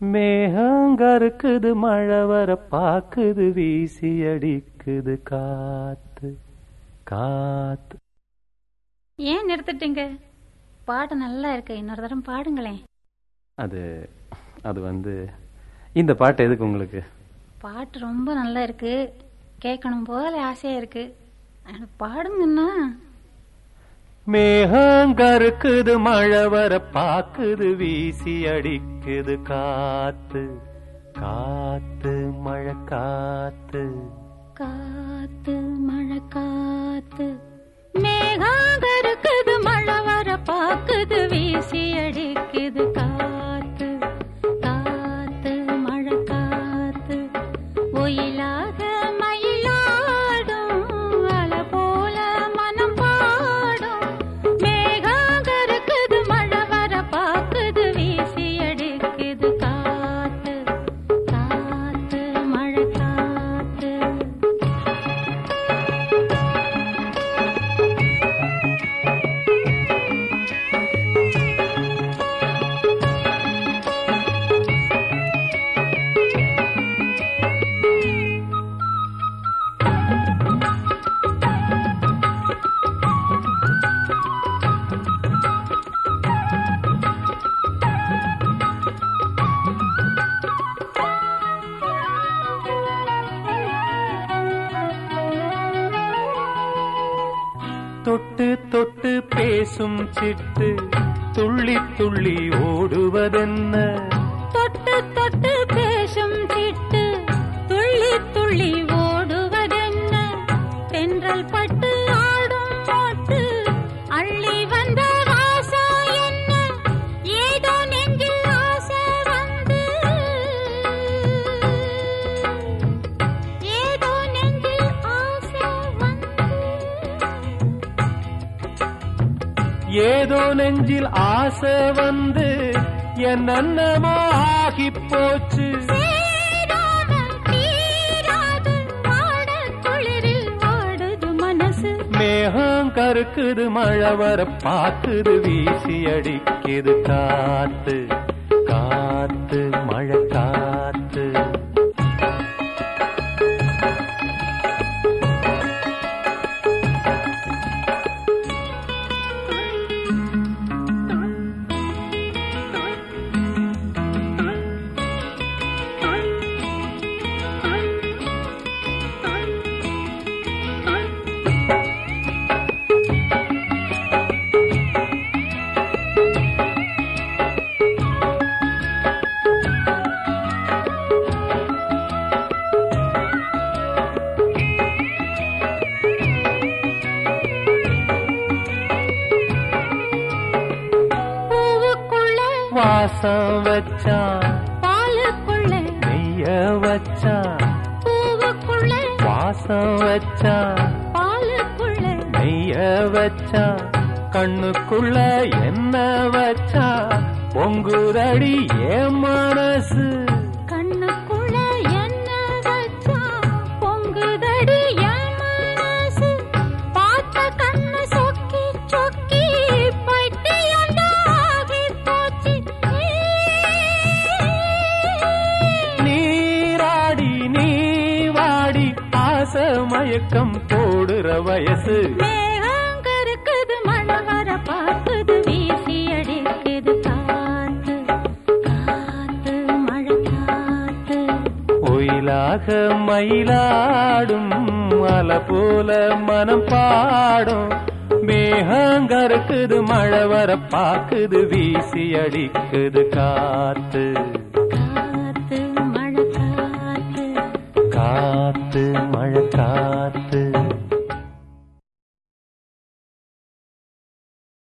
மேகங்கருக்குது மழை வர பாக்குது வீசி அடிக்குது காத்து காத்து ஏன் நிறுத்திட்டீங்க பாட்டு நல்லா இருக்கு இன்னொரு தரம் பாடுங்களேன் அது அது வந்து இந்த பாட்டு எதுக்கு உங்களுக்கு பாட்டு ரொம்ப நல்லா இருக்கு கேட்கணும் போல ஆசையா இருக்கு ஆனா பாடுங்கன்னா மேகங்கருக்குது மழை வர பாக்குது வீசி அடிக்குது காத்து காத்து மழை காத்து காத்து மழை காத்து மேகாக இருக்குது மழை வர பாக்குது வீசி அடிக்குது காத்து காத்து மழை காத்து ஒயிலாக மயிலாடும் அலை போல மனம் பாடும் மேகாக இருக்குது மழை வர பாக்குது வீசி அடிக்குது காத்து காத்து மழை காத்து தொட்டு தொட்டு பேசும் சிட்டு துள்ளி துள்ளி ஓடுவதென்ன தொட்டு தொட்டு பேசும் சிட்டு துள்ளி துள்ளி ஓடுவதென்ன தென்றல் பட்டு ஆடும் போட்டு அள்ளி வந்த வாசம் என்ன ஏதோ நெஞ்சில் ஆசை வந்து ஏதோ நெஞ்சில் ஆசை வந்து ஏதோ நெஞ்சில் ஆசை வந்து என்னென்னமோ ஆகி போச்சு சேராமல் தீராது வாடக் குளிரில் வாடுது மனசு மேகம் கருக்குது மழை வர பாக்குது வீசி அடிக்குது காத்து காத்து மழை காத்து பூவுக்குள்ள வாசம் வச்சான் பாலுக்குள்ள நெய்ய வச்சான் பூவுக்குள்ள வாசம் வச்சான் பாலுக்குள்ள நெய்ய வச்சான் கண்ணுக்குள்ள என்ன வச்சான் பொங்குதடி என் மனசு கண்ணுக்குள்ள என்ன வச்சா பொங்குதடி என் மனசு பார்த்த கண்ணு சொக்கி சொக்கி பைத்தியந்தாகி போச்சு நீராடி நீ வாடி ஆசை மயக்கம் போடுற வயசு மேகங்கருக்குது மழை வர பார்க்குது வீசி அடிக்குது காத்து காத்து மழை காத்து ஒயிலாக மயிலாடும் அலை போல மனம் பாடும் மேகங்கருக்குது மழை வர பாக்குது வீசி அடிக்குது காத்து காத்து மழை காத்து காத்து மழை